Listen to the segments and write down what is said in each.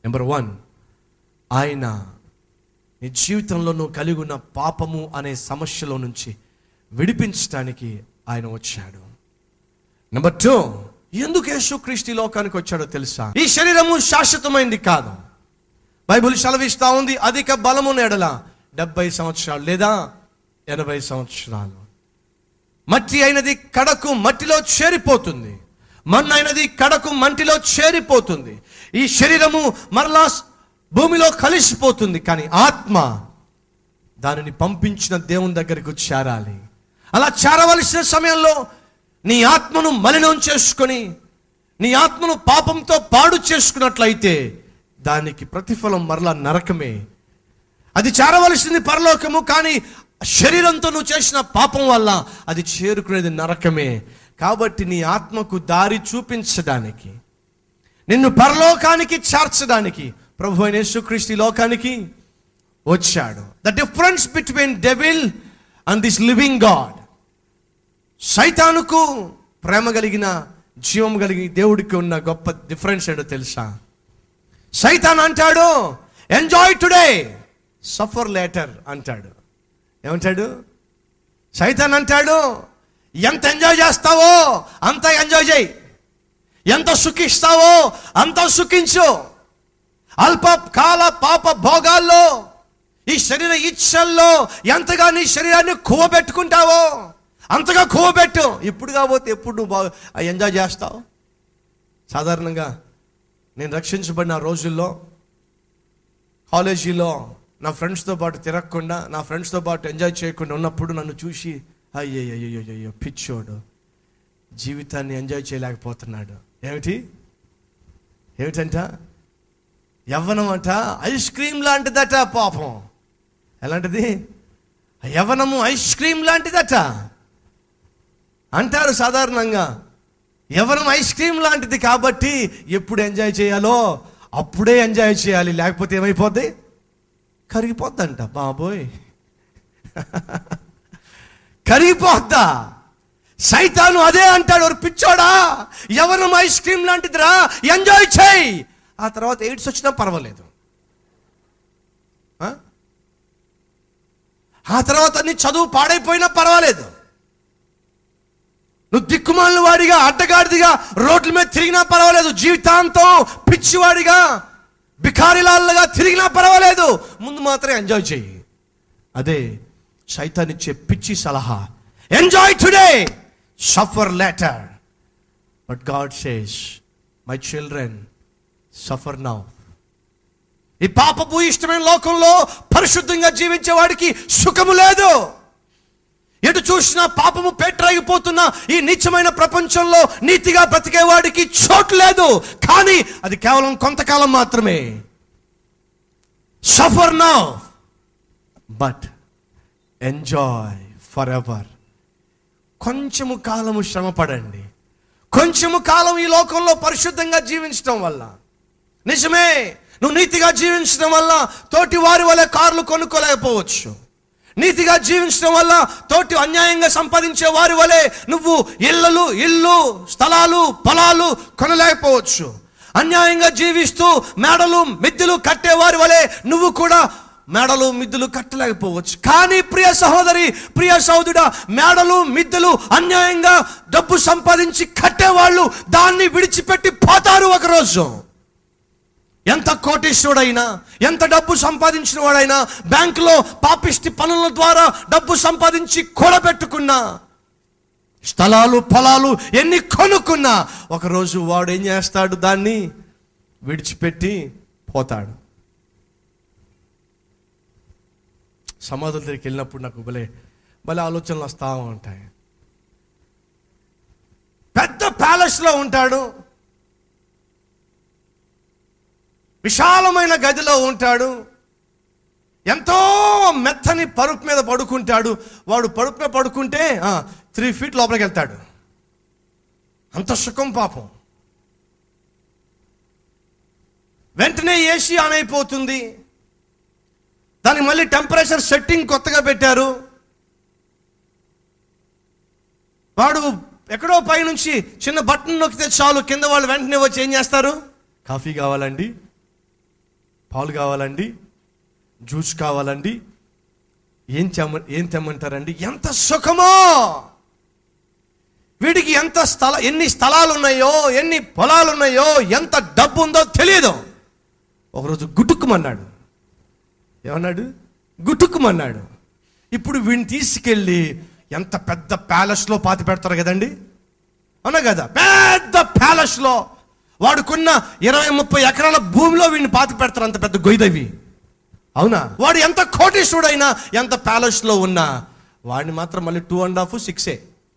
Number one ఆయన నీ జీవితంలో నువ్వు కలిగి ఉన్న పాపము అనే సమస్యలో నుంచి విడిపించడానికి ఆయన వచ్చాడు నెంబర్ టూ ఎందుకు యేసుక్రీస్తు ఈ లోకానికి వచ్చాడో తెలుసా ఈ శరీరము శాశ్వతమైంది కాదు బైబిల్ సెలవిస్తా ఉంది అధిక బలము నెడల డెబ్బై సంవత్సరాలు లేదా ఎనభై సంవత్సరాలు మట్టి అయినది కడకు మట్టిలో చేరిపోతుంది మన్ను అయినది కడకు మంటిలో చేరిపోతుంది ఈ శరీరము మరలా భూమిలో కలిసిపోతుంది కానీ ఆత్మ దానిని పంపించిన దేవుని దగ్గరికి చేరాలి అలా చేరవలసిన సమయంలో నీ ఆత్మను మలినం చేసుకొని నీ ఆత్మను పాపంతో పాడు చేసుకున్నట్లయితే దానికి ప్రతిఫలం మరలా నరకమే అది చేరవలసింది పరలోకము కానీ శరీరంతో నువ్వు చేసిన పాపం వల్ల అది చేరుకునేది నరకమే కాబట్టి నీ ఆత్మకు దారి చూపించడానికి నిన్ను పరలోకానికి చేర్చడానికి ప్రభు అయిన యేసుక్రీస్తు ఈ లోకానికి వచ్చాడు the difference between devil and this living God సైతానుకు ప్రేమ కలిగిన జీవం కలిగి దేవుడికి ఉన్న గొప్ప డిఫరెన్స్ ఏంటో తెలుసా సైతాన్ అంటాడు ఎంజాయ్ టుడే సఫర్ లేటర్ అంటాడు ఏమంటాడు సైతాన్ అంటాడు ఎంత ఎంజాయ్ చేస్తావో అంత ఎంజాయ్ చేయి ఎంత సుఖిస్తావో అంత సుఖించు అల్ప కాల పాప భోగాల్లో ఈ శరీర ఇచ్చల్లో ఎంతగా నీ శరీరాన్ని కూవబెట్టుకుంటావో అంతగా కూవబెట్టు ఇప్పుడు కాకపోతే ఎప్పుడు నువ్వు బాగా ఎంజాయ్ చేస్తావు సాధారణంగా నేను రక్షించబడిన రోజుల్లో కాలేజీలో నా ఫ్రెండ్స్తో పాటు తిరగకుండా నా ఫ్రెండ్స్తో పాటు ఎంజాయ్ చేయకుండా ఉన్నప్పుడు నన్ను చూసి అయ్యయ్యో పిచ్చోడు జీవితాన్ని ఎంజాయ్ చేయలేకపోతున్నాడు ఏమిటి ఏమిటంట యవ్వనం అంట ఐస్ క్రీమ్ లాంటిదట పాపం ఎలాంటిది యవ్వనము ఐస్ క్రీమ్ లాంటిదట అంటారు సాధారణంగా యవ్వనం ఐస్ క్రీమ్ లాంటిది కాబట్టి ఎప్పుడు ఎంజాయ్ చేయాలో అప్పుడే ఎంజాయ్ చేయాలి లేకపోతే ఏమైపోద్ది కరిగిపోద్దంట బాబోయ్ కరిగిపోద్దా సైతాను అదే అంటాడు ఒక పిచ్చోడా ఎవరు ఐస్ క్రీమ్ లాంటిదిరా ఎంజాయ్ చేయి ఆ తర్వాత ఎయిడ్స్ వచ్చినా పర్వాలేదు ఆ? ఆ తర్వాత నీ చదువు పాడైపోయినా పర్వాలేదు నువ్వు దిక్కుమాలిన వాడిగా అడ్డగాడిదిగా రోడ్ల మీద తిరిగినా పర్వాలేదు జీవితాంతం పిచ్చివాడిగా బికారిలాల్లాగా తిరిగినా పర్వాలేదు ముందు మాత్రం ఎంజాయ్ చెయ్యి అదే సైతాన్నిచ్చే పిచ్చి సలహా enjoy today suffer later but God says my children suffer now ఈ పాపపు ఇష్టమైన లోకంలో పరిశుద్ధంగా జీవించే వాడికి సుఖము లేదు ఎటు చూసినా పాపము పేట్రాగిపోతున్న ఈ నీచమైన ప్రపంచంలో నీతిగా బ్రతికే వాడికి చోటు లేదు కానీ అది కేవలం కొంతకాలం మాత్రమే suffer now but enjoy for ever కొంచెము కాలము శ్రమ పడండి కొంచెము కాలం ఈ లోకంలో పరిశుద్ధంగా జీవించడం వల్ల నిజమే నువ్వు నీతిగా జీవించడం వల్ల తోటి వారి వల్ల కార్లు కొనుక్కోలేకపోవచ్చు నీతిగా జీవించడం వల్ల తోటి అన్యాయంగా సంపాదించే వారి వలె నువ్వు ఇళ్ళలు ఇల్లు స్థలాలు పొలాలు కొనలేకపోవచ్చు అన్యాయంగా జీవిస్తూ మేడలు మిద్దెలు కట్టే వారి వలె నువ్వు కూడా మేడలు మిద్దెలు కట్టలేకపోవచ్చు కానీ ప్రియ సహోదరి ప్రియ సహోదరుడా మేడలు మిద్దెలు అన్యాయంగా డబ్బు సంపాదించి కట్టేవాళ్ళు దాన్ని విడిచిపెట్టి పోతారు ఒకరోజు ఎంత కోటీశ్వరుడైనా ఎంత డబ్బు సంపాదించిన వాడైనా బ్యాంకులో పాపిష్టి పనుల ద్వారా డబ్బు సంపాదించి కూడబెట్టుకున్నా స్థలాలు పొలాలు ఎన్ని కొనుక్కున్నా ఒకరోజు వాడు ఏం చేస్తాడు దాన్ని విడిచిపెట్టి పోతాడు సమాధుల దగ్గరికి వెళ్ళినప్పుడు నాకు భలే భలే ఆలోచనలు వస్తూ ఉంటాయి పెద్ద ప్యాలెస్లో ఉంటాడు విశాలమైన గదిలో ఉంటాడు ఎంతో మెత్తని పరుపు మీద పడుకుంటాడు వాడు పరుపు మీద పడుకుంటే త్రీ ఫీట్ లోపలికి వెళ్తాడు అంత సుఖం పాపం వెంటనే ఏసీ ఆన్ అయిపోతుంది దానికి మళ్ళీ టెంపరేచర్ సెట్టింగ్ కొత్తగా పెట్టారు వాడు ఎక్కడో పైనుంచి చిన్న బటన్ నొక్కితే చాలు కింద వాళ్ళు వెంటనే వచ్చి ఏం చేస్తారు కాఫీ కావాలండి పాలు కావాలండి జ్యూస్ కావాలండి ఏం చెమ్మ ఏం తెమ్మంటారండి ఎంత సుఖమో వీడికి ఎంత స్థల ఎన్ని స్థలాలు ఉన్నాయో ఎన్ని పొలాలు ఉన్నాయో ఎంత డబ్బు ఉందో తెలియదు ఒకరోజు గుటుక్కుమన్నాడు ఏమన్నాడు గుటుక్కుమన్నాడు ఇప్పుడు వీడిని తీసుకెళ్ళి ఎంత పెద్ద ప్యాలెస్లో పాతి పెడతారు కదండి అవునా కదా పెద్ద ప్యాలెస్లో వాడుకున్న ఇరవై ముప్పై ఎకరాల భూమిలో వీడిని పాతి పెడతారు అంత పెద్ద గొయ్యదవి అవునా వాడు ఎంత కోటీశ్వరుడైనా ఎంత ప్యాలెస్లో ఉన్నా వాడిని మాత్రం మళ్ళీ టూ అండ్ హాఫ్ సిక్సే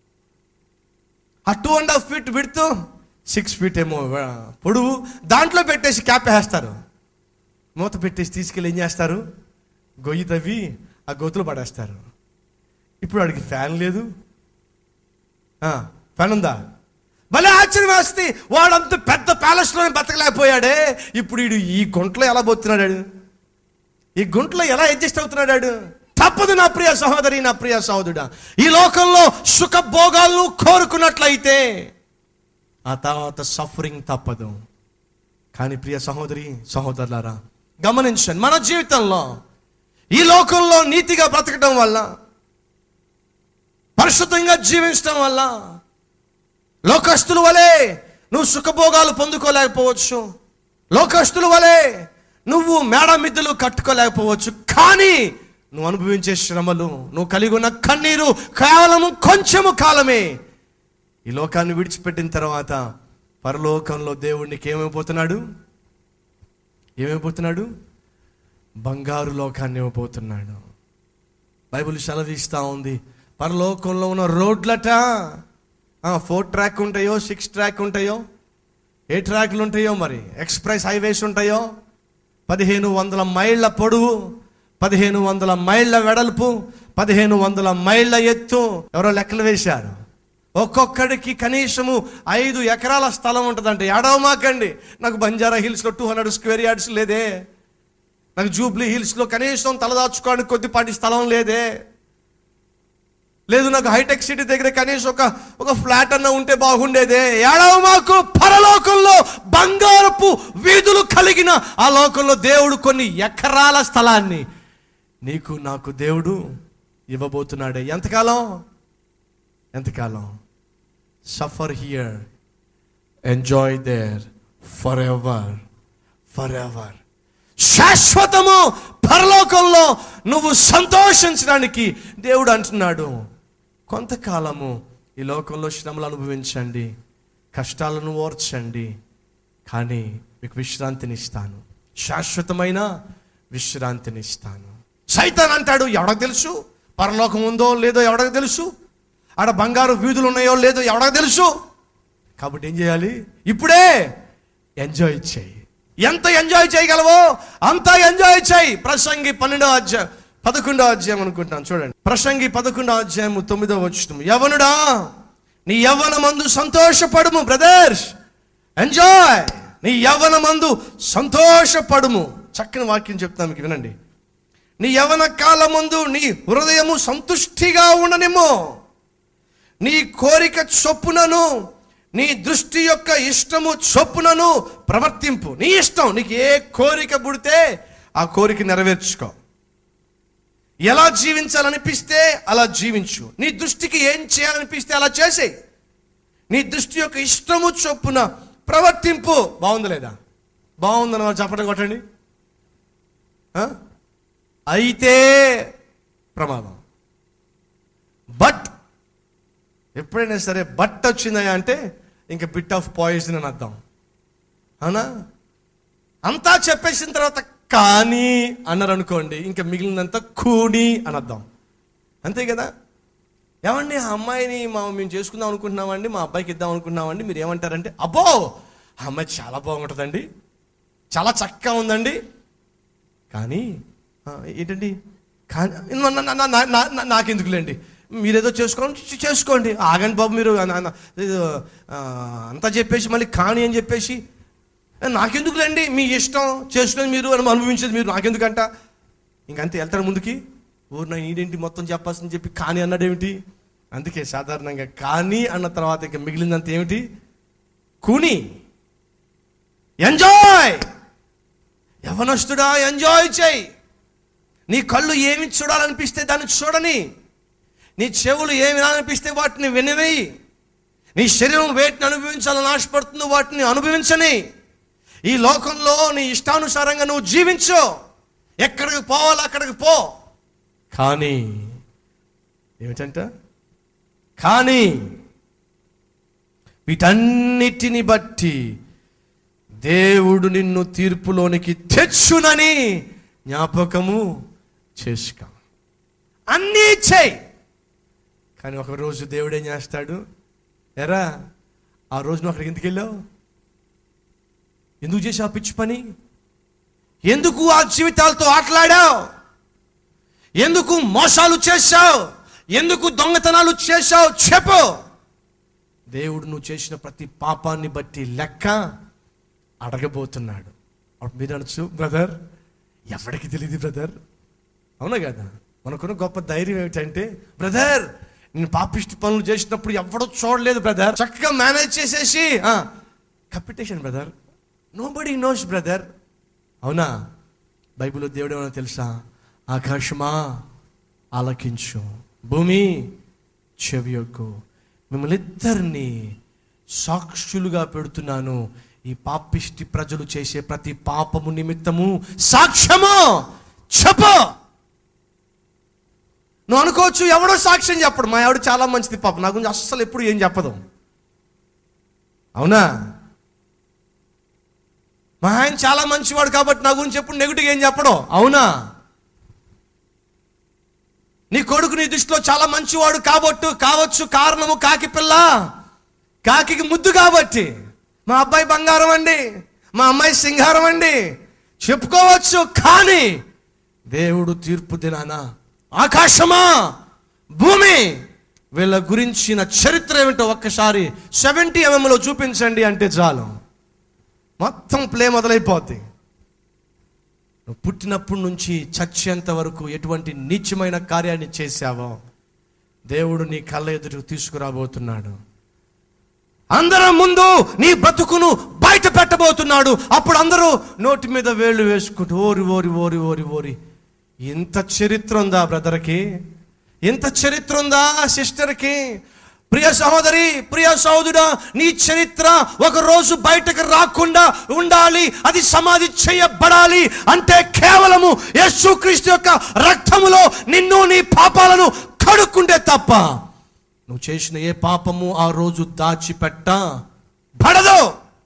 ఆ టూ అండ్ హాఫ్ ఫీట్ విడుతూ సిక్స్ ఫీట్ ఏమో ఆ, పొడవు దాంట్లో పెట్టేసి క్యాప్ వేస్తారు మూత పెట్టేసి తీసుకెళ్ళి ఏం చేస్తారు గొయ్యి తవ్వి ఆ గోతులు పడేస్తారు ఇప్పుడు వాడికి ఫ్యాన్ లేదు ఆ, ఫ్యాన్ ఉందా భలే ఆశ్చర్యం వేస్తే వాడంత పెద్ద ప్యాలెస్లో బతకలేకపోయాడే ఇప్పుడు వీడు ఈ గుంటలో ఎలా పోతున్నాడు వాడు? ఈ గుంటలో ఎలా అడ్జస్ట్ అవుతున్నాడు వాడు? తప్పదు నా ప్రియ సహోదరి నా ప్రియ సహోదరుడా ఈ లోకంలో సుఖ భోగాలను కోరుకున్నట్లయితే ఆ తర్వాత సఫరింగ్ తప్పదు కానీ ప్రియ సహోదరి సహోదరులారా గమనించండి మన జీవితంలో ఈ లోకంలో నీతిగా బ్రతకడం వల్ల పరిశుద్ధంగా జీవించడం వల్ల లోకస్తుల వలె నువ్వు సుఖభోగాలు పొందుకోలేకపోవచ్చు లోకస్తుల వలె నువ్వు మేడ మిద్దెలు కట్టుకోలేకపోవచ్చు కానీ నువ్వు అనుభవించే శ్రమలు నువ్వు కలిగి ఉన్న కన్నీరు కేవలము కొంచెము కాలమే ఈ లోకాన్ని విడిచిపెట్టిన తర్వాత పరలోకంలో దేవుడికి ఏమైపోతున్నాడు ఏమైపోతున్నాడు బంగారు లోకాన్ని ఇవ్వబోతున్నాడు బైబిల్ సెలవిస్తూ ఉంది పరలోకంలో ఉన్న రోడ్లట ఫోర్ ట్రాక్ ఉంటాయో సిక్స్ ట్రాక్ ఉంటాయో ఏ ట్రాక్లు ఉంటాయో మరి ఎక్స్ప్రెస్ హైవేస్ ఉంటాయో పదిహేను వందల మైళ్ళ పొడవు పదిహేను వందల మైళ్ళ వెడల్పు పదిహేను వందల మైళ్ళ ఎత్తు ఎవరో లెక్కలు వేశారు ఒక్కొక్కడికి కనీసము ఐదు ఎకరాల స్థలం ఉంటుందంటే ఏడవమాకండి నాకు బంజారా హిల్స్లో టూ హండ్రెడ్ స్క్వేర్ యార్డ్స్ లేదే నాకు జూబ్లీ హిల్స్లో కనీసం తలదాచుకోవడానికి కొద్దిపాటి స్థలం లేదే లేదు నాకు హైటెక్ సిటీ దగ్గర కనీసం ఒక ఒక ఫ్లాట్ అన్న ఉంటే బాగుండేదే ఏడవ మాకు పరలోకంలో బంగారపు వీధులు కలిగిన ఆ లోకంలో దేవుడు కొన్ని ఎకరాల స్థలాన్ని నీకు నాకు దేవుడు ఇవ్వబోతున్నాడే ఎంతకాలం ఎంతకాలం suffer here enjoy there for ever for ever శాశ్వతము పరలోకంలో నువ్వు సంతోషించడానికి దేవుడు అంటున్నాడు కొంతకాలము ఈ లోకంలో శ్రమలు అనుభవించండి కష్టాలను ఓర్చండి కానీ మీకు విశ్రాంతినిస్తాను శాశ్వతమైన విశ్రాంతినిస్తాను సైతాన్ అంటాడు ఎవడకు తెలుసు పరలోకం ఉందో లేదో ఎవడకు తెలుసు ఆడ బంగారు వీధులు ఉన్నాయో లేదో ఎవడకు తెలుసు కాబట్టి ఏం చేయాలి ఇప్పుడే ఎంజాయ్ చేయి ఎంత ఎంజాయ్ చేయగలవో అంత ఎంజాయ్ చేయి ప్రసంగి పన్నెండో అధ్యాయం పదకొండో అధ్యాయం అనుకుంటాను చూడండి ప్రసంగి పదకొండో అధ్యాయం తొమ్మిదో వచ్చుతాం యవనుడా నీ యవ్వన మందు సంతోషపడుము బ్రదర్స్ ఎంజాయ్ నీ యవ్వన మందు సంతోషపడుము చక్కని వాక్యం చెప్తాను మీకు వినండి నీ యవన కాలమందు నీ హృదయము సంతుష్టిగా ఉండనిమ్ము నీ కోరిక చొప్పునను నీ దృష్టి యొక్క ఇష్టము చొప్పునను ప్రవర్తింపు నీ ఇష్టం నీకు ఏ కోరిక పుడితే ఆ కోరిక నెరవేర్చుకో ఎలా జీవించాలనిపిస్తే అలా జీవించు నీ దృష్టికి ఏం చేయాలనిపిస్తే అలా చేసేయి నీ దృష్టి యొక్క ఇష్టము చొప్పున ప్రవర్తింపు బాగుంది లేదా బాగుందని వాళ్ళు చెప్పడం కొట్టండి ఆ? అయితే ప్రమాదం బట్ ఎప్పుడైనా సరే బట్ వచ్చిందయా అంటే ఇంకా బిట్ ఆఫ్ పాయిజన్ అని అర్థం అవునా అంతా చెప్పేసిన తర్వాత కానీ అన్నారు అనుకోండి ఇంకా మిగిలినంత కూని అని అర్థం అంతే కదా ఏమండి ఆ అమ్మాయిని మా మేము చేసుకుందాం అనుకుంటున్నామండి మా అబ్బాయికి ఇద్దాం అనుకుంటున్నామండి మీరు ఏమంటారంటే అబ్బో ఆ అమ్మాయి చాలా బాగుంటుందండి చాలా చక్కగా ఉందండి కానీ ఆ, ఏంటండి కానీ నా- నా- నా- నా- నా- నా- నాకెందుకులేండి మీరేదో చేసుకోండి చే- చేసుకోండి ఆగండి బాబు మీరు ఆ- ఆ- ఇది, ఆ, అంతా చెప్పేసి మళ్ళీ కాని అని చెప్పేసి "ఏ, నాకెందుకులేండి మీ ఇష్టం చేసుకుని మీరు అని అనుభవించేది మీరు నాకెందుకంట ఇంకంతే వెళ్తాడు ముందుకి ఊరు నా ఈడేంటి మొత్తం చెప్పాల్సింది చెప్పి కానీ అన్నాడేమిటి అందుకే సాధారణంగా కానీ అన్న తర్వాత ఇంకా మిగిలిందంత ఏమిటి కూని ఎంజాయ్ యవనస్తుడా ఎంజాయ్ చేయి నీ కళ్ళు ఏమి చూడాలనిపిస్తే దాన్ని చూడని నీ చెవులు ఏమి వినాలనిపిస్తే వాటిని వినవేయి నీ శరీరం వేటిని అనుభవించాలని ఆశపడుతుందో వాటిని అనుభవించని ఈ లోకంలో నీ ఇష్టానుసారంగా నువ్వు జీవించు ఎక్కడికి పోవాలి అక్కడికి పో కానీ ఏమిటంట కానీ వీటన్నిటిని బట్టి దేవుడు నిన్ను తీర్పులోనికి తెచ్చునని జ్ఞాపకము చేసుకో అన్నీ చేయి కానీ ఒక రోజు దేవుడు ఏం చేస్తాడు ఎరా ఆ రోజు నువ్వు అక్కడికి ఎందుకు వెళ్ళావు ఎందుకు చేసావు పిచ్చి పని ఎందుకు ఆ జీవితాలతో ఆటలాడావు ఎందుకు మోసాలు చేశావు ఎందుకు దొంగతనాలు చేశావు చెప్పు దేవుడు నువ్వు చేసిన ప్రతి పాపాన్ని బట్టి లెక్క అడగబోతున్నాడు అప్పుడు మీరు అనొచ్చు బ్రదర్ ఎవరికి తెలియదు బ్రదర్ అవునా కదా మనకున్న గొప్ప ధైర్యం ఏమిటంటే బ్రదర్ నేను పాపిష్టి పనులు చేసినప్పుడు ఎవడో చూడలేదు బ్రదర్ చక్కగా మేనేజ్ చేసేసి ఆ, కప్పిటేషన్ brother nobody knows brother అవునా బైబిల్లో దేవుడు ఏమన్నా తెలుసా ఆకాశమా ఆలకించు భూమి చెవియొగ్గు మిమ్మల్ని ఇద్దరిని సాక్షులుగా పెడుతున్నాను ఈ పాపిష్టి ప్రజలు చేసే ప్రతి పాపము నిమిత్తము సాక్ష్యము చెప్పు నువ్వు అనుకోవచ్చు ఎవడో సాక్ష్యం చెప్పడు మా ఆవిడ చాలా మంచిది పాప నా గురించి అస్సలు ఎప్పుడు ఏం చెప్పదు అవునా మా ఆయన చాలా మంచివాడు కాబట్టి నా గురించి ఎప్పుడు నెగిటివ్ ఏం చెప్పడం అవునా నీ కొడుకు నీ దృష్టిలో చాలా మంచివాడు కాబట్టు కావచ్చు కారణము కాకి పిల్ల కాకి ముద్దు కాబట్టి మా అబ్బాయి బంగారం అండి మా అమ్మాయి సింగారం అండి చెప్పుకోవచ్చు కానీ దేవుడు తీర్పు దినాన ఆకాశమా భూమి వీళ్ళ గురించిన చరిత్ర ఏమిటో ఒక్కసారి సెవెంటీ ఎంఎంలో చూపించండి అంటే చాలు మొత్తం ప్లే మొదలైపోద్ది నువ్వు పుట్టినప్పటి నుంచి చచ్చేంత వరకు ఎటువంటి నీచమైన కార్యాన్ని చేశావో దేవుడు నీ కళ్ళ ఎదురు తీసుకురాబోతున్నాడు అందరం ముందు నీ బ్రతుకును బయట పెట్టబోతున్నాడు అప్పుడు అందరూ నోటి మీద వేళ్ళు వేసుకుంటూ ఓరి ఓరి ఓరి ఓరి ఓరి ఇంత చరిత్ర ఉందా బ్రదర్కి ఇంత చరిత్ర ఉందా సిస్టర్కి ప్రియ సహోదరి ప్రియ సహోదరుడా నీ చరిత్ర ఒక రోజు బయటకు రాకుండా ఉండాలి అది సమాధి చేయబడాలి అంటే కేవలము యేసుక్రీస్తు యొక్క రక్తములో నిన్ను నీ పాపాలను కడుక్కుంటే తప్ప నువ్వు చేసిన ఏ పాపము ఆ రోజు దాచిపెట్ట పడదు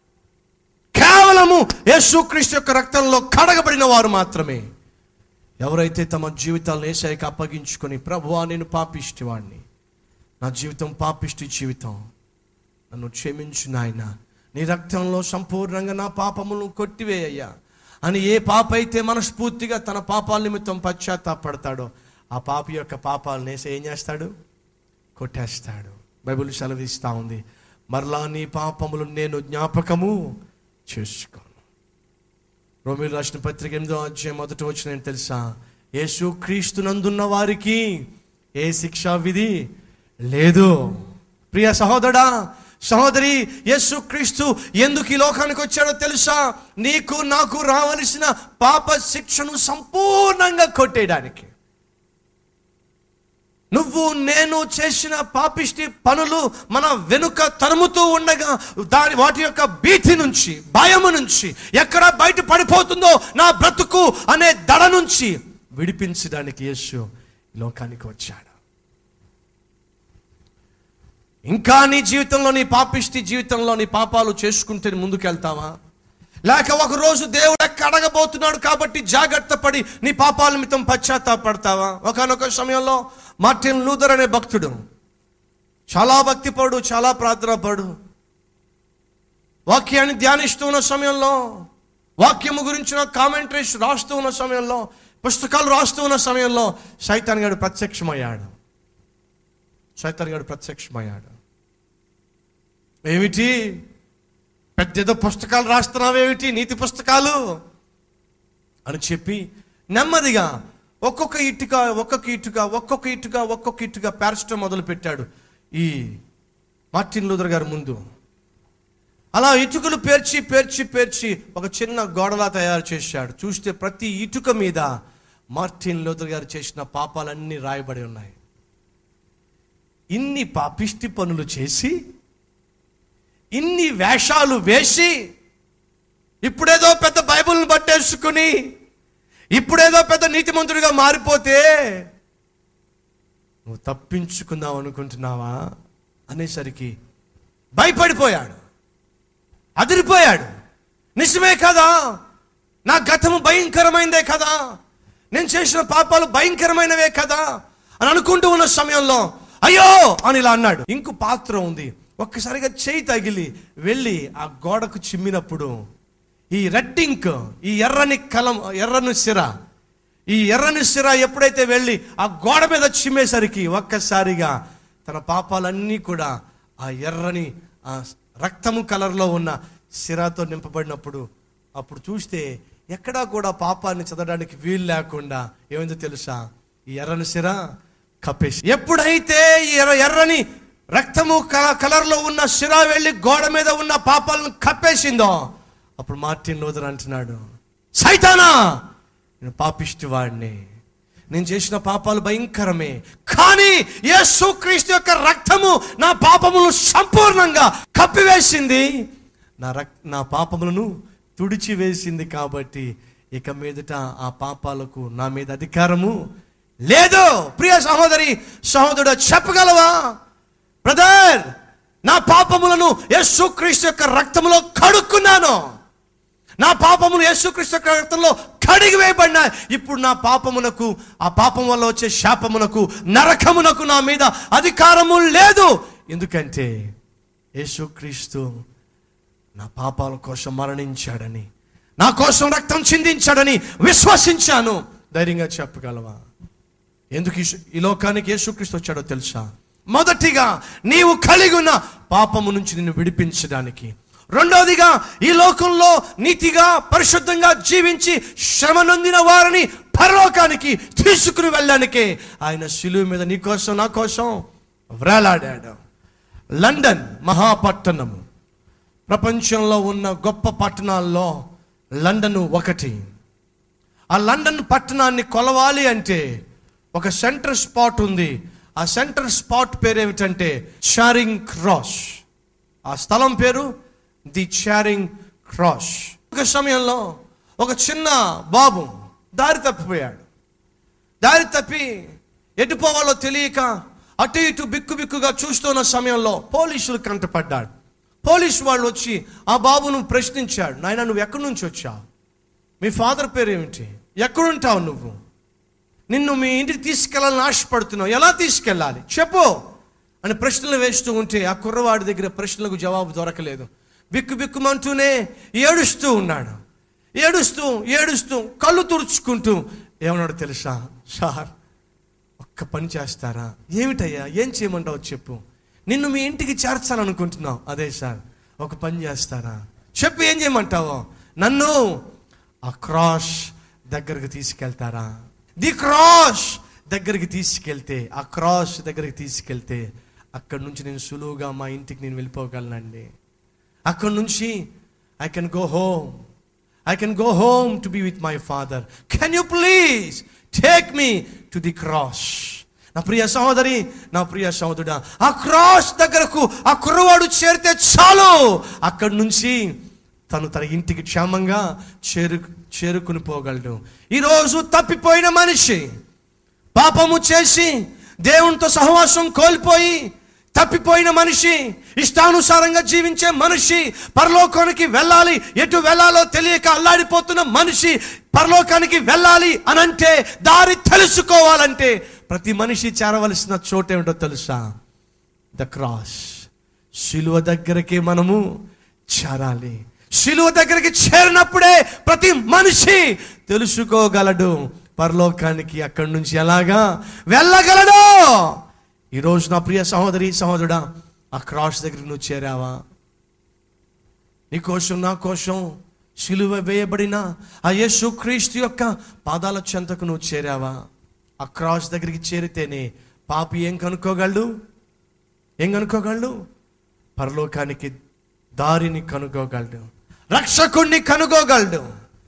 కేవలము యేసుక్రీస్తు యొక్క రక్తంలో కడగబడిన వారు మాత్రమే ఎవరైతే తమ జీవితాలను ఏసాయికి అప్పగించుకొని ప్రభువా నేను పాపిష్టివాడిని నా జీవితం పాపిష్టి జీవితం నన్ను క్షమించు నాయన నీ రక్తంలో సంపూర్ణంగా నా పాపములను కొట్టివేయ్యా అని ఏ పాప అయితే మనస్ఫూర్తిగా తన పాపాల నిమిత్తం పశ్చాత్తాపడతాడో ఆ పాప యొక్క పాపాలను వేసి ఏం చేస్తాడు కొట్టేస్తాడు బైబిల్ సెలవిస్తూ ఉంది మరలా నీ పాపములు నేను జ్ఞాపకము చేసుకోను రోమిల్ రాసిన పత్రిక ఎనిమిదో అధ్యాయం మొదటి వచ్చిన ఏంటి తెలుసా యేసు క్రీస్తునందున్న వారికి ఏ శిక్షా విధి లేదు ప్రియ సహోదరా సహోదరి యేసు క్రీస్తు ఎందుకు ఈ లోకానికి వచ్చాడో తెలుసా నీకు నాకు రావలసిన పాప శిక్షను సంపూర్ణంగా కొట్టేయడానికి నువ్వు నేను చేసిన పాపిష్టి పనులు మన వెనుక తరుముతూ ఉండగా దాని వాటి యొక్క భీతి నుంచి భయము నుంచి ఎక్కడ బయట పడిపోతుందో నా బ్రతుకు అనే దడ నుంచి విడిపించడానికి యేసు ఈ లోకానికి వచ్చాడు ఇంకా నీ జీవితంలో నీ పాపిష్టి జీవితంలో నీ పాపాలు చేసుకుంటే ముందుకెళ్తావా లేక ఒక రోజు దేవుడు ఎక్క అడగబోతున్నాడు కాబట్టి జాగ్రత్త పడి నీ పాపాల నిమిత్తం పశ్చాత్తాపడతావా ఒకనొక సమయంలో మార్టిన్ లూథర్ అనే భక్తుడు చాలా భక్తిపడు చాలా ప్రార్థనపడు వాక్యాన్ని ధ్యానిస్తూ ఉన్న సమయంలో వాక్యము గురించిన కామెంటరీస్ రాస్తూ ఉన్న సమయంలో పుస్తకాలు రాస్తూ ఉన్న సమయంలో సైతాన్ గారు ప్రత్యక్షమయ్యాడు సైతాన్ గారు ప్రత్యక్షమయ్యాడు ఏమిటి పెద్ద ఏదో పుస్తకాలు రాస్తున్నావేమిటి నీతి పుస్తకాలు అని చెప్పి నెమ్మదిగా ఒక్కొక్క ఇటుక ఒక్కొక్క ఇటుక ఒక్కొక్క ఇటుక ఒక్కొక్క ఇటుక పేర్చడం మొదలు పెట్టాడు ఈ మార్టిన్ లూథర్ గారి ముందు అలా ఇటుకలు పేర్చి పేర్చి పేర్చి ఒక చిన్న గోడలా తయారు చేశాడు చూస్తే ప్రతి ఇటుక మీద మార్టిన్ లూథర్ గారు చేసిన పాపాలన్నీ రాయబడి ఉన్నాయి ఇన్ని పాపిష్టి పనులు చేసి ఇన్ని వేషాలు వేసి ఇప్పుడేదో పెద్ద బైబిల్ని పట్టేసుకుని ఇప్పుడేదో పెద్ద నీతిమంతుడిగా మారిపోతే నువ్వు తప్పించుకుందాం అనుకుంటున్నావా అనేసరికి భయపడిపోయాడు అదిరిపోయాడు నిజమే కదా నా గతము భయంకరమైనదే కదా నేను చేసిన పాపాలు భయంకరమైనవే కదా అని అనుకుంటూ ఉన్న సమయంలో అయ్యో అని ఇలా అన్నాడు ఇంకో పాత్ర ఉంది ఒక్కసారిగా చేయి తగిలి వెళ్ళి ఆ గోడకు చిమ్మినప్పుడు ఈ రెడ్ ఇంక్ ఈ ఎర్రని కలం ఎర్రని సిర ఈ ఎర్రని సిర ఎప్పుడైతే వెళ్ళి ఆ గోడ మీద చిమ్మేసరికి ఒక్కసారిగా తన పాపాలన్నీ కూడా ఆ ఎర్రని ఆ రక్తము కలర్లో ఉన్న సిరాతో నింపబడినప్పుడు అప్పుడు చూస్తే ఎక్కడా కూడా పాపాన్ని చదవడానికి వీలు లేకుండా ఏమైందో తెలుసా ఈ ఎర్రని సిర కప్పేసి ఎప్పుడైతే ఈ ఎర్ర ఎర్రని రక్తము కల- కలర్లో ఉన్న సిర వెళ్ళి గోడ మీద ఉన్న పాపాలను కప్పేసిందో అప్పుడు మార్టిన్ లోదర్ అంటున్నాడు సైతానా నేను పాపిష్టి వాడిని నేను చేసిన పాపాలు భయంకరమే కానీ యేసుక్రీస్తు యొక్క రక్తము నా పాపములను సంపూర్ణంగా కప్పివేసింది నా రక్ నా పాపములను తుడిచివేసింది కాబట్టి ఇక మీదట ఆ పాపాలకు నా మీద అధికారము లేదు ప్రియ సహోదరి సహోదరుడు చెప్పగలవా బ్రదర్ నా పాపములను యేసుక్రీస్తు యొక్క రక్తములో కడుక్కున్నాను నా పాపములు యేసుక్రీస్తు యొక్క రక్తంలో కడిగి వేయబడినా ఇప్పుడు నా పాపమునకు ఆ పాపం వల్ల వచ్చే శాపమునకు నరకమునకు నా మీద అధికారము లేదు ఎందుకంటే యేసుక్రీస్తు నా పాపాల కోసం మరణించాడని నా కోసం రక్తం చిందించాడని విశ్వసించాను ధైర్యంగా చెప్పగలవా ఎందుకు ఈ- ఈ లోకానికి యేసుక్రీస్తు వచ్చాడో తెలుసా మొదటిగా నీవు కలిగి ఉన్న పాపము నుంచి నిన్ను విడిపించడానికి రెండవదిగా ఈ లోకంలో నీతిగా పరిశుద్ధంగా జీవించి శ్రమ నొందిన వారిని పరలోకానికి తీసుకుని వెళ్ళడానికే ఆయన శిలువ మీద నీ కోసం నా కోసం వ్రేలాడాడు లండన్ మహాపట్టణము ప్రపంచంలో ఉన్న గొప్ప పట్టణాల్లో లండన్ ఒకటి ఆ లండన్ పట్టణాన్ని కొలవాలి అంటే ఒక సెంటర్ స్పాట్ ఉంది ఆ సెంటర్ స్పాట్ పేరు ఏమిటంటే చారింగ్ క్రాస్ ఆ స్థలం పేరు ది చారింగ్ క్రాస్ ఒక సమయంలో ఒక చిన్న బాబు దారి తప్పిపోయాడు దారి తప్పి ఎటు పోవాలో తెలియక అటు ఇటు బిక్కు బిక్కుగా చూస్తున్న సమయంలో పోలీసులు కంటపడ్డాడు పోలీసు వాళ్ళు వచ్చి ఆ బాబును ప్రశ్నించాడు నాయన నువ్వు ఎక్కడి నుంచి వచ్చావు మీ ఫాదర్ పేరు ఏమిటి ఎక్కడుంటావు నువ్వు నిన్ను మీ ఇంటికి తీసుకెళ్ళాలని ఆశపడుతున్నావు ఎలా తీసుకెళ్ళాలి చెప్పు అని ప్రశ్నలు వేస్తూ ఉంటే ఆ కుర్రవాడి దగ్గర ప్రశ్నలకు జవాబు దొరకలేదు బిక్కు బిక్కుమంటూనే ఏడుస్తూ ఉన్నాడు ఏడుస్తూ ఏడుస్తూ కళ్ళు తుడుచుకుంటూ ఏమన్నాడు తెలుసా సార్ ఒక్క పని చేస్తారా ఏమిటయ్యా ఏం చేయమంటావు చెప్పు నిన్ను మీ ఇంటికి చేర్చాలనుకుంటున్నావు అదే సార్ ఒక పని చేస్తారా చెప్పు ఏం చేయమంటావు నన్ను ఆ క్రాస్ దగ్గరికి తీసుకెళ్తారా ది క్రాస్ దగ్గరికి తీసుకెళ్తే ఆ క్రాస్ దగ్గరికి తీసుకెళ్తే అక్కడి నుంచి నేను సులువుగా మా ఇంటికి నేను వెళ్ళిపోగలనండి అక్కడి నుంచి I can go home I can go home to be with my father can you please take me to the cross నా ప్రియ సహోదరి నా ప్రియ సహోదరుడా ఆ క్రాస్ దగ్గరకు ఆ కుర్రవాడు చేరితే చాలు అక్కడి నుంచి తను తన ఇంటికి క్షేమంగా చేరు చేరుకుని పోగలడు ఈరోజు తప్పిపోయిన మనిషి పాపము చేసి దేవునితో సహవాసం కోల్పోయి తప్పిపోయిన మనిషి ఇష్టానుసారంగా జీవించే మనిషి పరలోకానికి వెళ్ళాలి ఎటు వెళ్ళాలో తెలియక అల్లాడిపోతున్న మనిషి పరలోకానికి వెళ్ళాలి అనంటే దారి తెలుసుకోవాలంటే ప్రతి మనిషి చేరవలసిన చోటేమిటో తెలుసా ద క్రాస్ శిలువ దగ్గరికి మనము చేరాలి శిలువ దగ్గరికి చేరినప్పుడే ప్రతి మనిషి తెలుసుకోగలడు పరలోకానికి అక్కడి నుంచి ఎలాగా వెళ్ళగలడు ఈరోజు నా ప్రియ సహోదరి సహోదరుడా ఆ క్రాస్ దగ్గరికి నువ్వు చేరావా నీ కోసం నా కోసం సిలువ వేయబడిన ఆ యేసు క్రీస్తు యొక్క పాదాల చెంతకు నువ్వు చేరావా ఆ క్రాస్ దగ్గరికి చేరితేనే పాపి ఏం కనుక్కోగలడు ఏం కనుక్కోగలడు పరలోకానికి దారిని కనుగోగలడు రక్షకుణ్ణి కనుగోగలడు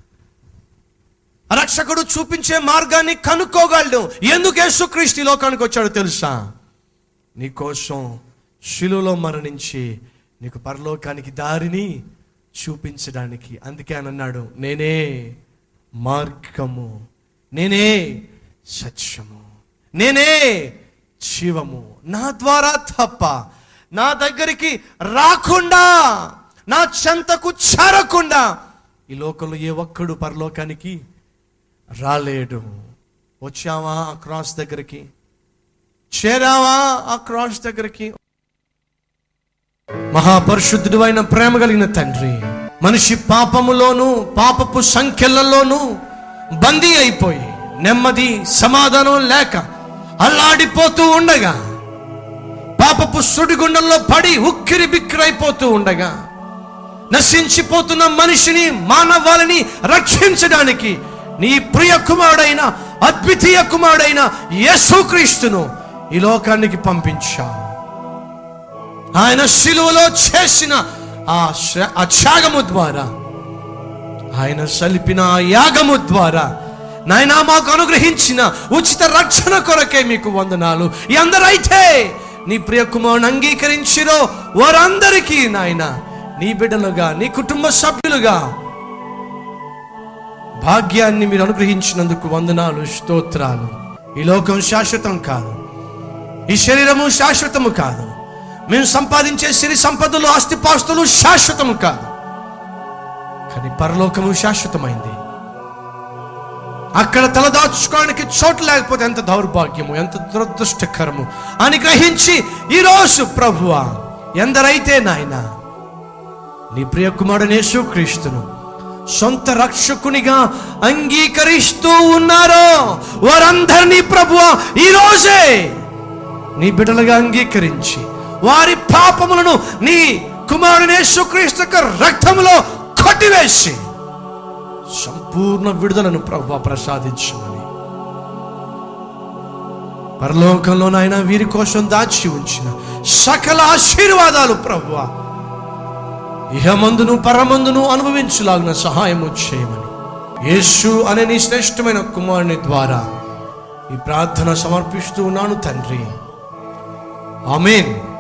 రక్షకుడు చూపించే మార్గాన్ని కనుక్కోగలడు ఎందుకు యేసుక్రీస్తు ఈ లోకానికి వచ్చాడో తెలుసా నీ కోసం శిలువలో మరణించి నీకు పరలోకానికి దారిని చూపించడానికి అందుకే ఆయన అన్నాడు నేనే మార్గము నేనే సత్యము నేనే జీవము నా ద్వారా తప్ప నా దగ్గరికి రాకుండా నా చెంతకు చేరకుండా ఈ లోకంలో ఏ ఒక్కడు పరలోకానికి రాలేడు వచ్చావా ఆ క్రాస్ దగ్గరికి చేరావా ఆ క్రాస్ దగ్గరికి మహాపరిశుద్ధుడు అయిన ప్రేమ కలిగిన తండ్రి మనిషి పాపములోను పాపపు సంఖ్యలలోను బందీ అయిపోయి నెమ్మది సమాధానం లేక అల్లాడిపోతూ ఉండగా పాపపు సుడిగుండంలో పడి ఉక్కిరి బిక్కిరైపోతూ ఉండగా నశించిపోతున్న మనిషిని మానవాళిని రక్షించడానికి నీ ప్రియ కుమారుడైన అద్వితీయ కుమారుడైన యేసుక్రీస్తును ఈ లోకానికి పంపించావు ఆయన శిలువలో చేసిన ఆ శ- ఆ త్యాగము ద్వారా ఆయన సలిపిన ఆ యాగము ద్వారా నాయనా మాకు అనుగ్రహించిన ఉచిత రక్షణ కొరకే మీకు వందనాలు ఎందరైతే నీ ప్రియ కుమారుని అంగీకరించిరో వారందరికీ నాయన నీ బిడ్డలుగా నీ కుటుంబ సభ్యులుగా భాగ్యాన్ని మీరు అనుగ్రహించినందుకు వందనాలు స్తోత్రాలు ఈ లోకం శాశ్వతం కాదు ఈ శరీరము శాశ్వతము కాదు మేము సంపాదించే సిరి సంపదలు ఆస్తిపాస్తులు శాశ్వతము కాదు కానీ పరలోకము శాశ్వతమైంది అక్కడ తలదాచుకోవడానికి చోటు లేకపోతే ఎంత దౌర్భాగ్యము ఎంత దురదృష్టకరము అని గ్రహించి ఈరోజు ప్రభువా ఎందరైతే నాయన నీ ప్రియ కుమారుడు యేసుక్రీస్తును సొంత రక్షకునిగా అంగీకరిస్తూ ఉన్నారో వారందరినీ ప్రభువా ఈ రోజే నీ బిడ్డలుగా అంగీకరించి వారి పాపములను నీ కుమారుని యేసుక్రీస్తు యొక్క రక్తములో కొట్టివేసి సంపూర్ణ విడుదలను ప్రభు ప్రసాదించమని పరలోకంలో నాయన వీరి కోసం దాచి ఉంచిన సకల ఆశీర్వాదాలు ప్రభు ఇహమందును పరమందును అనుభవించులాగిన సహాయము చేయమని యేసు అనే నీ శ్రేష్టమైన కుమారుని ద్వారా ఈ ప్రార్థన సమర్పిస్తూ ఉన్నాను తండ్రి ఆమెన్